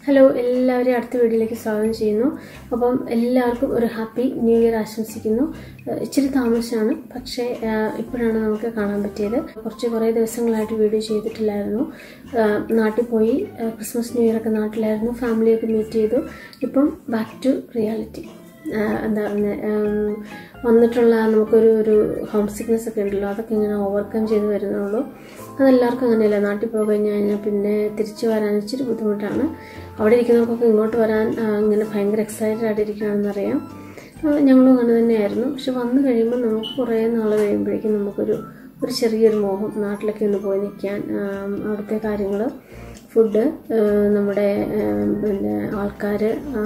hello എല്ലാവരെയും അടുത്ത വീഡിയോയിലേക്ക് സ്വാഗതം ചെയ്യുന്നു അപ്പം എല്ലാവർക്കും ഒരു ഹാപ്പി ന്യൂ ഇയർ ആശംസിക്കുന്നു ഏഹ് ഇച്ചിരി താമസിച്ചാണ് പക്ഷേ ഏഹ് ഇപ്പോഴാണ് നമുക്ക് കാണാൻ പറ്റിയത് കുറച്ച് കുറേ ദിവസങ്ങളായിട്ട് വീഡിയോ ചെയ്തിട്ടില്ലായിരുന്നു ഏഹ് നാട്ടിൽ പോയി ഏഹ് ക്രിസ്മസ് ന്യൂ ഇയർ ഒക്കെ നാട്ടിലായിരുന്നു ഫാമിലിയൊക്കെ മീറ്റ് ചെയ്തു ഇപ്പം ബാക്ക് ടു റിയാലിറ്റി എന്താ പറയുന്നത് വന്നിട്ടുള്ള നമുക്കൊരു ഒരു ഹോം സിക്നെസ് ഒക്കെ ഉണ്ടല്ലോ അതൊക്കെ ഇങ്ങനെ ഓവർകം ചെയ്ത് വരുന്നുള്ളൂ അതെല്ലാവർക്കും അങ്ങനെയല്ല നാട്ടിൽ പോയി കഴിഞ്ഞ് കഴിഞ്ഞാൽ പിന്നെ തിരിച്ചു വരാൻ ഇച്ചിരി ബുദ്ധിമുട്ടാണ് അവിടെ ഇരിക്കുന്നവർക്കൊക്കെ ഇങ്ങോട്ട് വരാൻ ആ, ഇങ്ങനെ ഭയങ്കര എക്സൈറ്റഡ് ആയിട്ടിരിക്കുകയാണെന്നറിയാം ആ, ഞങ്ങളും അങ്ങനെ തന്നെയായിരുന്നു പക്ഷെ വന്നു കഴിയുമ്പോൾ നമുക്ക് കുറേ നാൾ കഴിയുമ്പോഴേക്കും നമുക്കൊരു ഒരു ചെറിയൊരു മോഹം നാട്ടിലൊക്കെ ഒന്ന് പോയി നിൽക്കാൻ ആ, അവിടുത്തെ കാര്യങ്ങൾ ഫുഡ് നമ്മുടെ ആ, പിന്നെ ആൾക്കാർ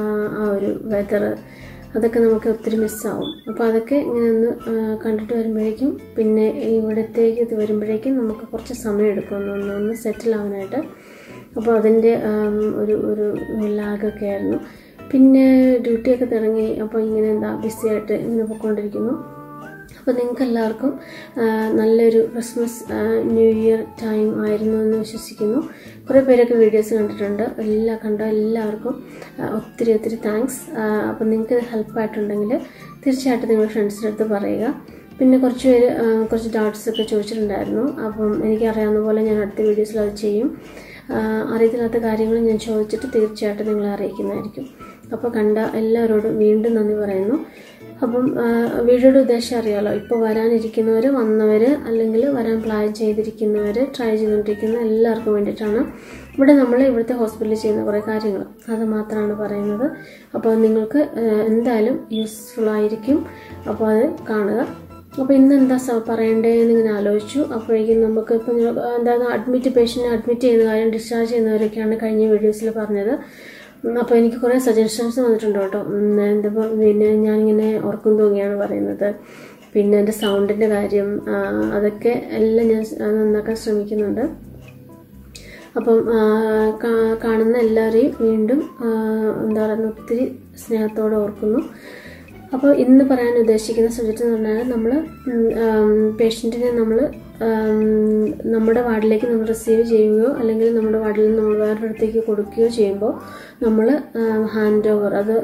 ആ ഒരു വെതർ അതൊക്കെ നമുക്ക് ഒത്തിരി മിസ്സാവും അപ്പോൾ അതൊക്കെ ഇങ്ങനെ ഒന്ന് ആ, കണ്ടിട്ട് വരുമ്പോഴേക്കും പിന്നെ ഇവിടത്തേക്ക് ഇത് വരുമ്പോഴേക്കും നമുക്ക് കുറച്ച് സമയം എടുക്കും ഒന്ന് ഒന്ന് ഒന്ന് സെറ്റിൽ ആവാനായിട്ട് അപ്പോൾ അതിൻ്റെ ആം, ഒരു ഒരു ലാഗൊക്കെ ആയിരുന്നു പിന്നെ ഡ്യൂട്ടിയൊക്കെ തുടങ്ങി അപ്പോൾ ഇങ്ങനെ എന്താ ബിസി ആയിട്ട് ഇങ്ങനെ പോയിക്കൊണ്ടിരിക്കുന്നു അപ്പോൾ നിങ്ങൾക്ക് എല്ലാവർക്കും ആ, നല്ലൊരു ക്രിസ്മസ് ആ, ന്യൂ ഇയർ ടൈം ആയിരുന്നു എന്ന് വിശ്വസിക്കുന്നു കുറേ പേരൊക്കെ വീഡിയോസ് കണ്ടിട്ടുണ്ട് എല്ലാ കണ്ട എല്ലാവർക്കും ആ, ഒത്തിരി ഒത്തിരി താങ്ക്സ് അപ്പോൾ നിങ്ങൾക്ക് ഹെൽപ്പായിട്ടുണ്ടെങ്കിൽ തീർച്ചയായിട്ടും നിങ്ങൾ ഫ്രണ്ട്സിൻ്റെ അടുത്ത് പറയുക പിന്നെ കുറച്ച് പേര് ആ, കുറച്ച് ഡൗട്ട്സ് ഒക്കെ ചോദിച്ചിട്ടുണ്ടായിരുന്നു അപ്പം എനിക്കറിയാവുന്ന പോലെ ഞാൻ അടുത്ത വീഡിയോസിൽ അത് ചെയ്യും ആ, അറിയത്തില്ലാത്ത കാര്യങ്ങൾ ഞാൻ ചോദിച്ചിട്ട് തീർച്ചയായിട്ടും നിങ്ങളെ അറിയിക്കുന്നതായിരിക്കും അപ്പോൾ കണ്ട എല്ലാവരോടും വീണ്ടും നന്ദി പറയുന്നു അപ്പം ആ, വീഡിയോയുടെ ഉദ്ദേശം അറിയാലോ ഇപ്പോൾ വരാനിരിക്കുന്നവർ വന്നവർ അല്ലെങ്കിൽ വരാൻ പ്ലാൻ ചെയ്തിരിക്കുന്നവർ ട്രൈ ചെയ്തുകൊണ്ടിരിക്കുന്ന എല്ലാവർക്കും വേണ്ടിയിട്ടാണ് ഇവിടെ നമ്മൾ ഇവിടുത്തെ ഹോസ്പിറ്റലിൽ ചെയ്യുന്ന കുറേ കാര്യങ്ങൾ അത് മാത്രമാണ് പറയുന്നത് അപ്പോൾ നിങ്ങൾക്ക് ആ, എന്തായാലും യൂസ്ഫുൾ ആയിരിക്കും അപ്പോൾ അത് കാണുക അപ്പോൾ ഇന്ന് എന്താ സ പറയണ്ടേന്ന് ഇങ്ങനെ ആലോചിച്ചു അപ്പോഴേക്കും നമുക്ക് ഇപ്പം എന്താ അഡ്മിറ്റ് പേഷ്യൻറ്റിനെ അഡ്മിറ്റ് ചെയ്യുന്ന കാര്യം ഡിസ്ചാർജ് ചെയ്യുന്നവരൊക്കെയാണ് കഴിഞ്ഞ വീഡിയോസിൽ പറഞ്ഞത് ഉം, അപ്പോൾ എനിക്ക് കുറേ സജഷൻസ് വന്നിട്ടുണ്ട് കേട്ടോ ഉം, എന്താ ഇപ്പം പിന്നെ ഞാനിങ്ങനെ ഉറക്കം തൂങ്ങിയാണ് പറയുന്നത് പിന്നെ എൻ്റെ സൗണ്ടിൻ്റെ കാര്യം ആ, അതൊക്കെ എല്ലാം ഞാൻ സ്- നന്നാക്കാൻ ശ്രമിക്കുന്നുണ്ട് അപ്പം ആ, കാ- കാണുന്ന എല്ലാവരെയും വീണ്ടും ആ, എന്താ പറയുക ഒത്തിരി സ്നേഹത്തോടെ ഓർക്കുന്നു അപ്പോൾ ഇന്ന് പറയാൻ ഉദ്ദേശിക്കുന്ന സബ്ജക്റ്റ് എന്ന് പറഞ്ഞാൽ നമ്മൾ പേഷ്യൻറ്റിനെ നമ്മൾ നമ്മുടെ വാർഡിലേക്ക് നമ്മൾ റിസീവ് ചെയ്യുകയോ അല്ലെങ്കിൽ നമ്മുടെ വാർഡിൽ നിന്ന് നമ്മൾ വേറൊരിടത്തേക്ക് കൊടുക്കുകയോ ചെയ്യുമ്പോൾ നമ്മൾ ഹാൻഡ് ഓവർ അത്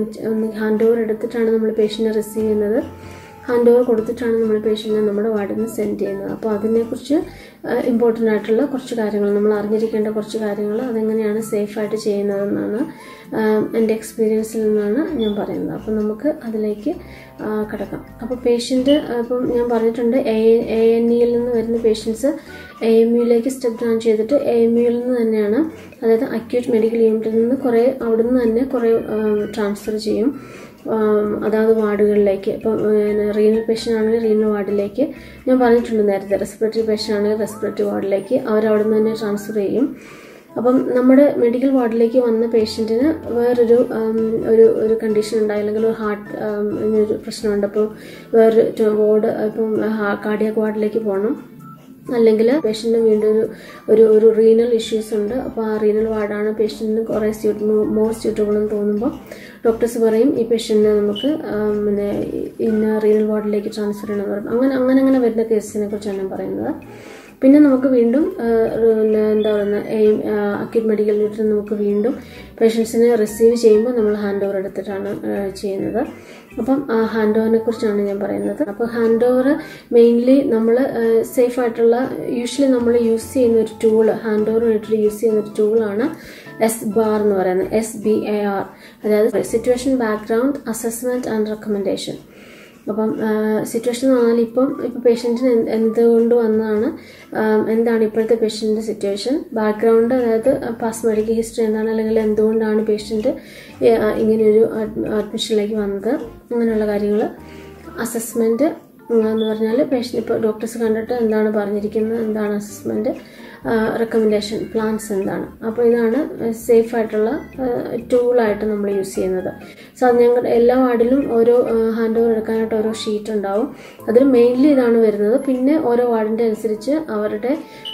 ഹാൻഡ് ഓവർ എടുത്തിട്ടാണ് നമ്മൾ പേഷ്യൻറ്റിനെ റിസീവ് ചെയ്യുന്നത് ഹാൻഡ് ഓവർ കൊടുത്തിട്ടാണ് നമ്മൾ പേഷ്യൻറ്റിനെ നമ്മുടെ വാർഡിൽ നിന്ന് സെൻഡ് ചെയ്യുന്നത് അപ്പോൾ അതിനെക്കുറിച്ച് ഇമ്പോർട്ടൻ്റ് ആയിട്ടുള്ള കുറച്ച് കാര്യങ്ങൾ നമ്മൾ അറിഞ്ഞിരിക്കേണ്ട കുറച്ച് കാര്യങ്ങൾ അതെങ്ങനെയാണ് സേഫായിട്ട് ചെയ്യുന്നതെന്നാണ് ആഹ് എൻ്റെ എക്സ്പീരിയൻസിൽ നിന്നാണ് ഞാൻ പറയുന്നത് അപ്പോൾ നമുക്ക് അതിലേക്ക് ആഹ് കിടക്കാം അപ്പോൾ പേഷ്യൻ്റ് ഇപ്പം ഞാൻ പറഞ്ഞിട്ടുണ്ട് എ എ എൻ ഇയിൽ നിന്ന് വരുന്ന പേഷ്യൻസ് എ എം യുയിലേക്ക് സ്റ്റെപ്പ് ഡൗൺ ചെയ്തിട്ട് എ എം യുയിൽ നിന്ന് തന്നെയാണ് അതായത് അക്യൂട്ട് മെഡിക്കൽ യൂണിറ്റിൽ നിന്ന് കുറേ അവിടെ നിന്ന് തന്നെ കുറേ ട്രാൻസ്ഫർ ചെയ്യും ആം, അതാത് വാർഡുകളിലേക്ക് ഇപ്പം റീനൽ പേഷ്യൻ്റ് ആണെങ്കിൽ റീനൽ വാർഡിലേക്ക് ഞാൻ പറഞ്ഞിട്ടുണ്ട് നേരത്തെ റെസ്പിറേറ്ററി പേഷ്യൻ്റ് ആണെങ്കിൽ റെസ്പിറേറ്ററി വാർഡിലേക്ക് അവരവിടെ നിന്ന് തന്നെ ട്രാൻസ്ഫർ ചെയ്യും അപ്പം നമ്മുടെ മെഡിക്കൽ വാർഡിലേക്ക് വന്ന പേഷ്യൻറ്റിന് വേറൊരു ആം, ഒരു ഒരു കണ്ടീഷൻ ഉണ്ടായി അല്ലെങ്കിൽ ഒരു ഹാർട്ട് ഒരു പ്രശ്നമുണ്ട് അപ്പോൾ വേറൊരു വാർഡ് ഇപ്പം കാർഡിയാക് വാർഡിലേക്ക് പോകണം അല്ലെങ്കിൽ പേഷ്യൻറ്റിന് വീണ്ടും ഒരു ഒരു ഒരു റീനൽ ഇഷ്യൂസ് ഉണ്ട് അപ്പോൾ ആ റീനൽ വാർഡാണ് പേഷ്യൻറ്റിന് കുറേ സ്യൂട്ട് മോർ സ്യൂട്ടബിൾ എന്ന് തോന്നുമ്പോൾ ഡോക്ടേഴ്സ് പറയും ഈ പേഷ്യൻറ്റിനെ നമുക്ക് ആം, പിന്നെ ഇന്ന റീനൽ വാർഡിലേക്ക് ട്രാൻസ്ഫർ ചെയ്യണമെന്ന് പറയും അങ്ങനെ അങ്ങനെ അങ്ങനെ വരുന്ന കേസിനെ കുറിച്ചാണ് ഞാൻ പറയുന്നത് പിന്നെ നമുക്ക് വീണ്ടും ആ, പിന്നെ എന്താ പറയുന്നത് എയിം അക്യൂട്ട് മെഡിക്കൽ യൂണിറ്റിൽ നമുക്ക് വീണ്ടും പേഷ്യൻസിനെ റിസീവ് ചെയ്യുമ്പോൾ നമ്മൾ ഹാൻഡ് ഓവർ എടുത്തിട്ടാണ് ആ, ചെയ്യുന്നത് അപ്പം ആ ഹാൻഡ് ഓവറിനെ കുറിച്ചാണ് ഞാൻ പറയുന്നത് അപ്പോൾ ഹാൻഡ് ഓവർ മെയിൻലി നമ്മൾ സേഫ് ആയിട്ടുള്ള യൂഷ്വലി നമ്മൾ യൂസ് ചെയ്യുന്ന ഒരു ടൂള് ഹാൻഡ് ഓവർ വേണ്ടിയിട്ട് യൂസ് ചെയ്യുന്ന ഒരു ടൂളാണ് എസ് ബാർ എന്ന് പറയുന്നത് എസ് ബി എ ആർ അതായത് situation background assessment and recommendation അപ്പം സിറ്റുവേഷൻ എന്ന് പറഞ്ഞാൽ ഇപ്പം ഇപ്പം പേഷ്യൻറ്റിന് എന്തുകൊണ്ട് വന്നതാണ് ആം, എന്താണ് ഇപ്പോഴത്തെ പേഷ്യൻറ്റിൻ്റെ സിറ്റുവേഷൻ ബാക്ക്ഗ്രൗണ്ട് അതായത് പാസ്റ്റ് മെഡിക്കൽ ഹിസ്റ്ററി എന്താണ് അല്ലെങ്കിൽ എന്തുകൊണ്ടാണ് പേഷ്യൻറ്റ് ഇങ്ങനെയൊരു അഡ്മിഷനിലേക്ക് വന്നത് അങ്ങനെയുള്ള കാര്യങ്ങൾ അസസ്മെൻറ്റ് എന്ന് പറഞ്ഞാൽ പേഷ്യൻ്റ് ഇപ്പോൾ ഡോക്ടേഴ്സ് കണ്ടിട്ട് എന്താണ് പറഞ്ഞിരിക്കുന്നത് എന്താണ് അസസ്മെൻറ്റ് റെക്കമെൻഡേഷൻ പ്ലാൻസ് എന്താണ് അപ്പോൾ ഇതാണ് സേഫ് ആയിട്ടുള്ള ടൂളായിട്ട് നമ്മൾ യൂസ് ചെയ്യുന്നത് സോ അത് ഞങ്ങളുടെ എല്ലാ വാർഡിലും ഓരോ ഹാൻഡ് ഓവർ എടുക്കാനായിട്ട് ഓരോ ഷീറ്റ് ഉണ്ടാവും അതിൽ മെയിൻലി ഇതാണ് വരുന്നത് പിന്നെ ഓരോ വാർഡിൻ്റെ അനുസരിച്ച് അവരുടെ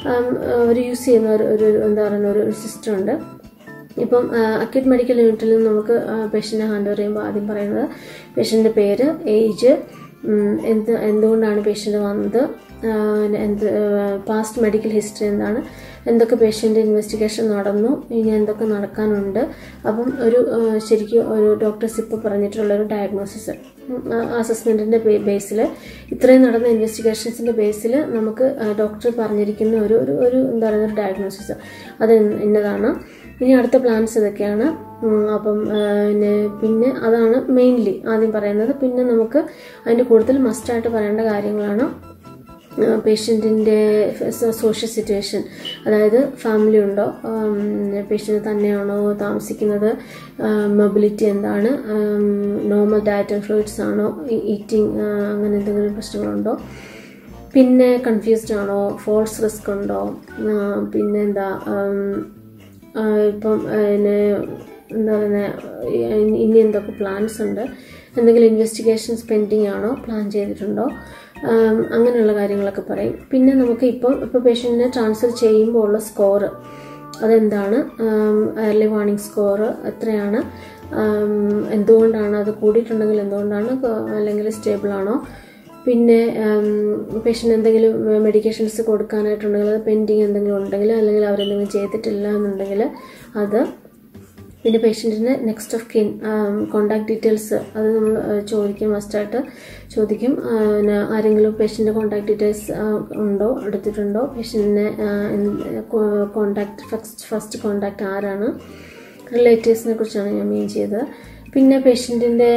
അവർ യൂസ് ചെയ്യുന്ന ഒരു ഒരു എന്താ പറയുന്ന ഒരു സിസ്റ്റം ഉണ്ട് ഇപ്പം അക്യൂട്ട് മെഡിക്കൽ യൂണിറ്റിൽ നിന്ന് നമുക്ക് പേഷ്യൻറ്റിനെ ഹാൻഡ് ഓവർ ചെയ്യുമ്പോൾ ആദ്യം പറയുന്നത് പേഷ്യൻ്റെ പേര് ഏജ് എന്ത് എന്തുകൊണ്ടാണ് പേഷ്യൻ്റ് വന്നത് എന്ത് പാസ്റ്റ് മെഡിക്കൽ ഹിസ്റ്ററി എന്താണ് എന്തൊക്കെ പേഷ്യൻ്റ് ഇൻവെസ്റ്റിഗേഷൻ നടന്നു ഇനി എന്തൊക്കെ നടക്കാനുണ്ട് അപ്പം ഒരു ആ, ശരിക്കും ഒരു ഡോക്ടേഴ്സ് ഇപ്പോൾ പറഞ്ഞിട്ടുള്ള ഒരു ഡയഗ്നോസിസ് അസസ്മെൻറ്റിൻ്റെ ബേസിൽ ഇത്രയും നടന്ന ഇൻവെസ്റ്റിഗേഷൻസിൻ്റെ ബേസിൽ നമുക്ക് ഡോക്ടർ പറഞ്ഞിരിക്കുന്ന ഒരു ഒരു ഒരു എന്താ പറയുക ഒരു ഡയഗ്നോസിസ് അത് ഇന്ന- ഇന്നതാണ് ഇനി അടുത്ത പ്ലാൻസ് ഇതൊക്കെയാണ് ഉം, അപ്പം ആ, പിന്നെ പിന്നെ അതാണ് മെയിൻലി ആദ്യം പറയുന്നത് പിന്നെ നമുക്ക് അതിൻ്റെ കൂടുതൽ മസ്റ്റായിട്ട് പറയേണ്ട കാര്യങ്ങളാണ് പേഷ്യൻറ്റിൻ്റെ സോഷ്യൽ സിറ്റുവേഷൻ അതായത് ഫാമിലി ഉണ്ടോ പേഷ്യൻ്റ് തന്നെയാണോ താമസിക്കുന്നത് മൊബിലിറ്റി എന്താണ് നോർമൽ ഡയറ്റ് ആൻഡ് ഫ്ലൂയിഡ്സ് ആണോ ഈറ്റിംഗ് അങ്ങനെ എന്തെങ്കിലും പ്രശ്നങ്ങളുണ്ടോ പിന്നെ കൺഫ്യൂസ്ഡ് ആണോ ഫോൾസ് റിസ്ക് ഉണ്ടോ ആ, പിന്നെ എന്താ ആം, ആ, ഇപ്പം പിന്നെ എന്താ പറയുന്നത് ഇനി എന്തൊക്കെ പ്ലാൻസ് ഉണ്ട് എന്തെങ്കിലും ഇൻവെസ്റ്റിഗേഷൻസ് പെൻഡിങ് ആണോ പ്ലാൻ ചെയ്തിട്ടുണ്ടോ ആം, അങ്ങനെയുള്ള കാര്യങ്ങളൊക്കെ പറയും പിന്നെ നമുക്ക് ഇപ്പം ഇപ്പോൾ പേഷ്യൻറ്റിനെ ട്രാൻസ്ഫർ ചെയ്യുമ്പോൾ ഉള്ള സ്കോറ് അതെന്താണ് എയർലി വാർണിംഗ് സ്കോർ എത്രയാണ് ആം, എന്തുകൊണ്ടാണ് അത് കൂടിയിട്ടുണ്ടെങ്കിൽ എന്തുകൊണ്ടാണ് കൊ- അല്ലെങ്കിൽ സ്റ്റേബിൾ ആണോ പിന്നെ പേഷ്യൻ്റ് എന്തെങ്കിലും മെഡിക്കേഷൻസ് കൊടുക്കാനായിട്ടുണ്ടെങ്കിൽ അത് പെൻഡിങ് എന്തെങ്കിലും ഉണ്ടെങ്കിൽ അല്ലെങ്കിൽ അവരെന്തെങ്കിലും ചെയ്തിട്ടില്ല എന്നുണ്ടെങ്കിൽ അത് പിന്നെ പേഷ്യൻറ്റിൻ്റെ next of kin contact details അത് നമ്മൾ ചോദിക്കും മസ്റ്റായിട്ട് ചോദിക്കും ആ, പിന്നെ ആരെങ്കിലും പേഷ്യൻ്റെ കോണ്ടാക്ട് ഡീറ്റെയിൽസ് ഉണ്ടോ എടുത്തിട്ടുണ്ടോ പേഷ്യൻറ്റിനെ കോണ്ടാക്ട് ഫസ്റ്റ് ഫസ്റ്റ് കോണ്ടാക്ട് ആരാണ് റിലേറ്റീവ്സിനെ കുറിച്ചാണ് ഞാൻ മീൻ ചെയ്തത് പിന്നെ പേഷ്യൻറ്റിൻ്റെ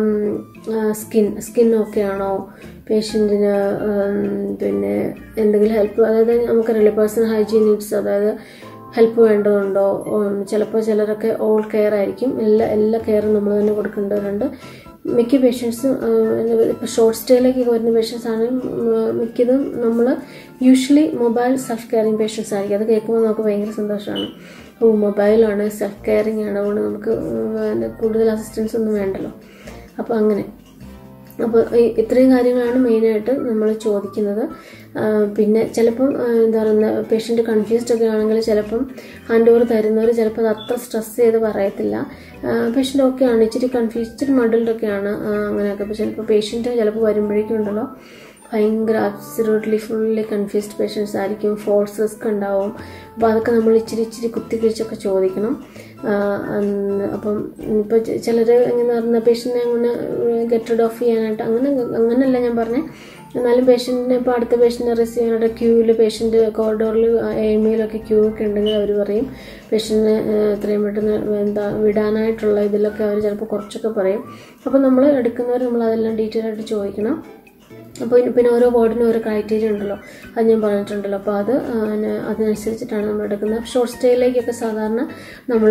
സ്കിൻ സ്കിൻ ഓക്കെ ആണോ പേഷ്യൻറ്റിന് പിന്നെ എന്തെങ്കിലും ഹെൽപ്പ് അതായത് നമുക്കറിയില്ല പേഴ്സണൽ ഹൈജീൻ നീഡ്സ് അതായത് ഹെൽപ്പ് വേണ്ടതുണ്ടോ ചിലപ്പോൾ ചിലരൊക്കെ ഓൾ കെയർ ആയിരിക്കും എല്ലാ എല്ലാ കെയറും നമ്മൾ തന്നെ കൊടുക്കേണ്ടവരുണ്ട് മിക്ക പേഷ്യൻസും ഇപ്പോൾ ഷോർട്ട് സ്റ്റേയിലേക്ക് വരുന്ന പേഷ്യൻസ് ആണെങ്കിലും ഉം, മിക്കതും നമ്മൾ usually mobile self caring patients ആയിരിക്കും അത് കേൾക്കുമ്പോൾ നമുക്ക് ഭയങ്കര സന്തോഷമാണ് ഓ മൊബൈലാണ് സെൽഫ് കെയറിങ് ആണ് അതുകൊണ്ട് നമുക്ക് ഉം, പിന്നെ കൂടുതൽ അസിസ്റ്റൻസ് ഒന്നും വേണ്ടല്ലോ അപ്പോൾ അങ്ങനെ അപ്പോൾ ഈ- ഇത്രയും കാര്യങ്ങളാണ് മെയിനായിട്ട് നമ്മൾ ചോദിക്കുന്നത് ആ, പിന്നെ ചിലപ്പം ആ, എന്താ പറയുക പേഷ്യൻ്റ് കൺഫ്യൂസ്ഡ് ഒക്കെ ആണെങ്കിൽ ചിലപ്പം ഹാൻഡ് ഓവർ തരുന്നവർ ചിലപ്പോൾ അത് അത്ര സ്ട്രെസ് ചെയ്ത് പറയത്തില്ല പേഷ്യൻ്റ് ഒക്കെയാണ് ഇച്ചിരി കൺഫ്യൂസ് ഇച്ചിരി മഡിൽഡ് ഒക്കെയാണ് ആ, അങ്ങനെയൊക്കെ അപ്പോൾ ചിലപ്പോൾ പേഷ്യൻ്റ് ചിലപ്പോൾ വരുമ്പോഴേക്കും ഉണ്ടല്ലോ ഭയങ്കര അബ്സല്യൂട്ട്ലി ഫുള്ളി കൺഫ്യൂസ്ഡ് പേഷ്യൻസ് ആയിരിക്കും ഫോൾസ് റിസ്ക് ഉണ്ടാവും അപ്പോൾ അതൊക്കെ നമ്മൾ ഇച്ചിരി ഇച്ചിരി കുത്തിക്കിഴിച്ചൊക്കെ ചോദിക്കണം ആ, ഉം, അപ്പം ഇപ്പോൾ ചിലർ എങ്ങനെ പറഞ്ഞ പേഷ്യൻറ്റിനെ അങ്ങനെ ഗെറ്റ് റിഡ് ഓഫ് ചെയ്യാനായിട്ട് അങ്ങനെ അങ്ങനെയല്ല ഞാൻ പറഞ്ഞത് എന്നാലും പേഷ്യൻറ്റിനെ ഇപ്പോൾ അടുത്ത പേഷ്യൻറ്റിനെ റിസീവ് ചെയ്യാനായിട്ട് ക്യൂവിൽ പേഷ്യൻറ്റ് കോറിഡോറിൽ എയിമിയിലൊക്കെ ക്യൂ ഒക്കെ ഉണ്ടെങ്കിൽ അവർ പറയും പേഷ്യൻറ്റിനെ എത്രയും പെട്ടെന്ന് എന്താ വിടാനായിട്ടുള്ള ഇതിലൊക്കെ അവർ ചിലപ്പോൾ കുറച്ചൊക്കെ പറയും അപ്പോൾ നമ്മൾ എടുക്കുന്നവർ നമ്മൾ അതെല്ലാം ഡീറ്റെയിൽ ആയിട്ട് ചോദിക്കണം അപ്പോൾ ഇനി പിന്നെ ഓരോ വാർഡിനും ഓരോ ക്രൈറ്റീരിയ ഉണ്ടല്ലോ അത് ഞാൻ പറഞ്ഞിട്ടുണ്ടല്ലോ അപ്പോൾ അത് ആ, പിന്നെ അതിനനുസരിച്ചിട്ടാണ് നമ്മൾ എടുക്കുന്നത് ഷോർട്ട് സ്റ്റേയിലേക്കൊക്കെ സാധാരണ നമ്മൾ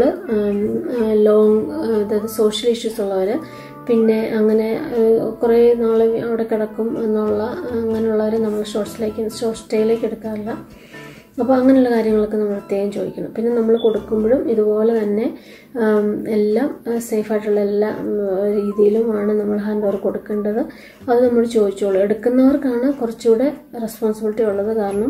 ലോങ് അതായത് സോഷ്യൽ ഇഷ്യൂസ് ഉള്ളവർ പിന്നെ അങ്ങനെ കുറേ നാൾ അവിടെ കിടക്കും എന്നുള്ള അങ്ങനെയുള്ളവരെ നമ്മൾ ഷോർട്ട്സിലേക്ക് ഷോർട്ട് സ്റ്റേയിലേക്ക് എടുക്കാറില്ല അപ്പോൾ അങ്ങനെയുള്ള കാര്യങ്ങളൊക്കെ നമ്മൾ പ്രത്യേകം ചോദിക്കണം പിന്നെ നമ്മൾ കൊടുക്കുമ്പോഴും ഇതുപോലെ തന്നെ ആം, എല്ലാം സേഫ് ആയിട്ടുള്ള എല്ലാ ഉം, രീതിയിലുമാണ് നമ്മൾ ഹാൻഡ് ഓവർ കൊടുക്കേണ്ടത് അത് നമ്മൾ ചോദിച്ചോളൂ എടുക്കുന്നവർക്കാണ് കുറച്ചുകൂടെ റെസ്പോൺസിബിലിറ്റി ഉള്ളത് കാരണം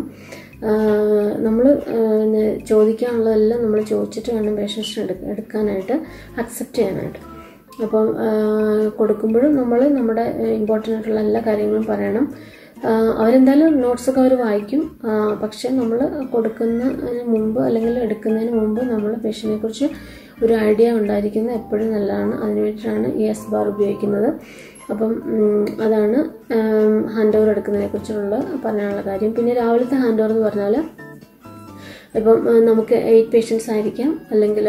നമ്മൾ ചോദിക്കാനുള്ളതെല്ലാം നമ്മൾ ചോദിച്ചിട്ട് വേണം പേഷ്യൻസിന് എടുക്ക എടുക്കാനായിട്ട് അക്സെപ്റ്റ് ചെയ്യാനായിട്ട് അപ്പം ആ, കൊടുക്കുമ്പോഴും നമ്മൾ നമ്മുടെ ഇമ്പോർട്ടൻ്റ് ആയിട്ടുള്ള എല്ലാ കാര്യങ്ങളും പറയണം ആ, അവരെന്തായാലും നോട്ട്സൊക്കെ അവർ വായിക്കും ആ, പക്ഷേ നമ്മൾ കൊടുക്കുന്നതിന് മുമ്പ് അല്ലെങ്കിൽ എടുക്കുന്നതിന് മുമ്പ് നമ്മൾ പേഷ്യനെ കുറിച്ച് ഒരു ഐഡിയ ഉണ്ടായിരിക്കുന്നത് എപ്പോഴും നല്ലതാണ് അതിന് വേണ്ടിയിട്ടാണ് ഈ എസ് ബാർ ഉപയോഗിക്കുന്നത് അപ്പം ഉം, അതാണ് ഹാൻഡ് ഓവർ എടുക്കുന്നതിനെ കുറിച്ചുള്ള പറയാനുള്ള കാര്യം പിന്നെ രാവിലത്തെ ഹാൻഡ് ഓവർ എന്ന് പറഞ്ഞാൽ ഇപ്പം ആ, നമുക്ക് എയ്റ്റ് പേഷ്യൻസ് ആയിരിക്കാം അല്ലെങ്കിൽ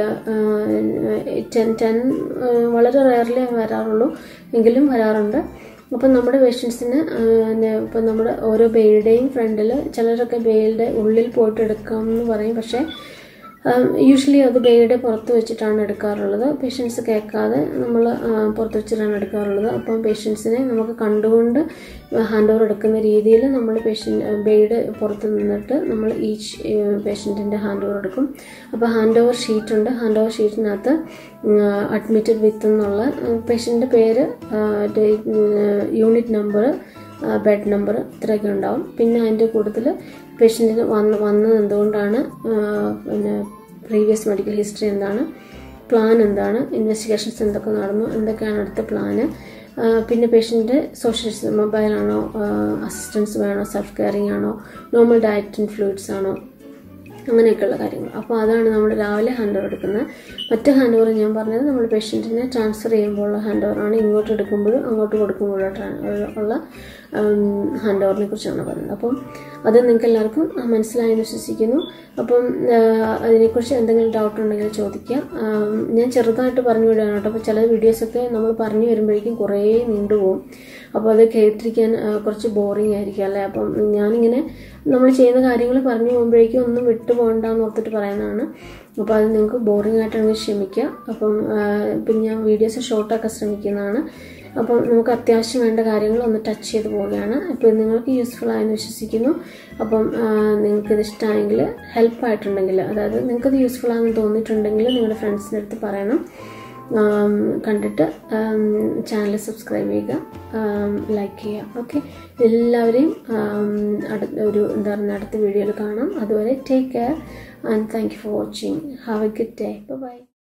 ടെൻ ടെൻ വളരെ റയർലി വരാറുള്ളൂ എങ്കിലും വരാറുണ്ട് അപ്പം നമ്മുടെ പേഷ്യൻസിന് ഇപ്പം നമ്മുടെ ഓരോ ബെയിലുടെയും ഫ്രണ്ടിൽ ചിലരൊക്കെ ബെയിലിൻ്റെ ഉള്ളിൽ പോയിട്ട് എടുക്കാം എന്ന് പറയും പക്ഷേ യൂഷ്വലി അത് ബേയുടെ പുറത്ത് വെച്ചിട്ടാണ് എടുക്കാറുള്ളത് പേഷ്യൻസ് കേൾക്കാതെ നമ്മൾ പുറത്ത് വെച്ചിട്ടാണ് എടുക്കാറുള്ളത് അപ്പം പേഷ്യൻസിനെ നമുക്ക് കണ്ടുകൊണ്ട് ഹാൻഡ് ഓവർ എടുക്കുന്ന രീതിയിൽ നമ്മൾ പേഷ്യൻ്റ് ബേയുടെ പുറത്ത് നിന്നിട്ട് നമ്മൾ ഈച്ച് പേഷ്യൻറ്റിൻ്റെ ഹാൻഡ് ഓവർ എടുക്കും അപ്പോൾ ഹാൻഡ് ഓവർ ഷീറ്റ് ഉണ്ട് ഹാൻഡ് ഓവർ ഷീറ്റിനകത്ത് അഡ്മിറ്റഡ് വിത്ത് എന്നുള്ള പേഷ്യൻ്റെ പേര് യൂണിറ്റ് നമ്പർ ബെഡ് നമ്പർ ഇത്രയൊക്കെ ഉണ്ടാവും പിന്നെ അതിൻ്റെ കൂടുതൽ പേഷ്യൻറ്റിന് വന്ന് വന്നത് എന്തുകൊണ്ടാണ് ആ, പിന്നെ പ്രീവിയസ് മെഡിക്കൽ ഹിസ്റ്ററി എന്താണ് പ്ലാൻ എന്താണ് ഇൻവെസ്റ്റിഗേഷൻസ് എന്തൊക്കെ നടന്നു എന്തൊക്കെയാണ് അടുത്ത പ്ലാന് പിന്നെ പേഷ്യൻ്റ് സോഷ്യൽ മൊബൈലാണോ അസിസ്റ്റൻസ് വേണോ സെൽഫ് കെയറിങ് ആണോ നോർമൽ ഡയറ്റ് ആൻഡ് ഫ്ലൂയിഡ്സ് ആണോ അങ്ങനെയൊക്കെയുള്ള കാര്യങ്ങൾ അപ്പോൾ അതാണ് നമ്മൾ രാവിലെ ഹാൻഡ് ഓവർ എടുക്കുന്നത് മറ്റ് ഹാൻഡ് ഓവർ ഞാൻ പറഞ്ഞത് നമ്മൾ പേഷ്യൻറ്റിനെ ട്രാൻസ്ഫർ ചെയ്യുമ്പോഴുള്ള ഹാൻഡ് ഓവറാണ് ഇങ്ങോട്ട് എടുക്കുമ്പോഴും അങ്ങോട്ട് കൊടുക്കുമ്പോഴുള്ള ട്രാ- ഉള്ള ഹാൻഡ് ഓവറിനെ കുറിച്ചാണ് പറയുന്നത് അപ്പം അത് നിങ്ങൾക്ക് എല്ലാവർക്കും മനസ്സിലായെന്ന് വിശ്വസിക്കുന്നു അപ്പം ആ, അതിനെക്കുറിച്ച് എന്തെങ്കിലും ഡൗട്ട് ഉണ്ടെങ്കിൽ ചോദിക്കാം ആം, ഞാൻ ചെറുതായിട്ട് പറഞ്ഞു വിടുകയാണ് കേട്ടോ അപ്പോൾ ചില വീഡിയോസൊക്കെ നമ്മൾ പറഞ്ഞു വരുമ്പോഴേക്കും കുറേ നീണ്ടുപോകും അപ്പോൾ അത് കേട്ടിരിക്കാൻ ആ, കുറച്ച് ബോറിംഗ് ആയിരിക്കും അല്ലേ അപ്പം ഞാനിങ്ങനെ നമ്മൾ ചെയ്യുന്ന കാര്യങ്ങൾ പറഞ്ഞു പോകുമ്പോഴേക്കും ഒന്നും വിട്ടു പോകണ്ടെന്ന് ഓർത്തിട്ട് പറയുന്നതാണ് അപ്പോൾ അത് നിങ്ങൾക്ക് ബോറിംഗ് ആയിട്ടാണെങ്കിൽ ക്ഷമിക്കുക അപ്പം ആ, പിന്നെ ഞാൻ വീഡിയോസ് ഷോർട്ടാക്കാൻ ശ്രമിക്കുന്നതാണ് അപ്പം നമുക്ക് അത്യാവശ്യം വേണ്ട കാര്യങ്ങൾ ഒന്ന് ടച്ച് ചെയ്ത് പോവുകയാണ് അപ്പോൾ ഇത് നിങ്ങൾക്ക് യൂസ്ഫുൾ ആയെന്ന് വിശ്വസിക്കുന്നു അപ്പം ആ, നിങ്ങൾക്കിത് ഇഷ്ടമായെങ്കിൽ ഹെൽപ്പ് ആയിട്ടുണ്ടെങ്കിൽ അതായത് നിങ്ങൾക്കത് യൂസ്ഫുൾ ആണെന്ന് തോന്നിയിട്ടുണ്ടെങ്കിൽ നിങ്ങളുടെ ഫ്രണ്ട്സിൻ്റെ അടുത്ത് പറയണം ആം, കണ്ടിട്ട് ചാനൽ സബ്സ്ക്രൈബ് ചെയ്യുക ലൈക്ക് ചെയ്യുക ഓക്കെ എല്ലാവരെയും ആം, അടുത്ത ഒരു എന്താ പറയുക അടുത്ത വീഡിയോയിൽ കാണാം അതുവരെ take care and thank you for watching have a good day by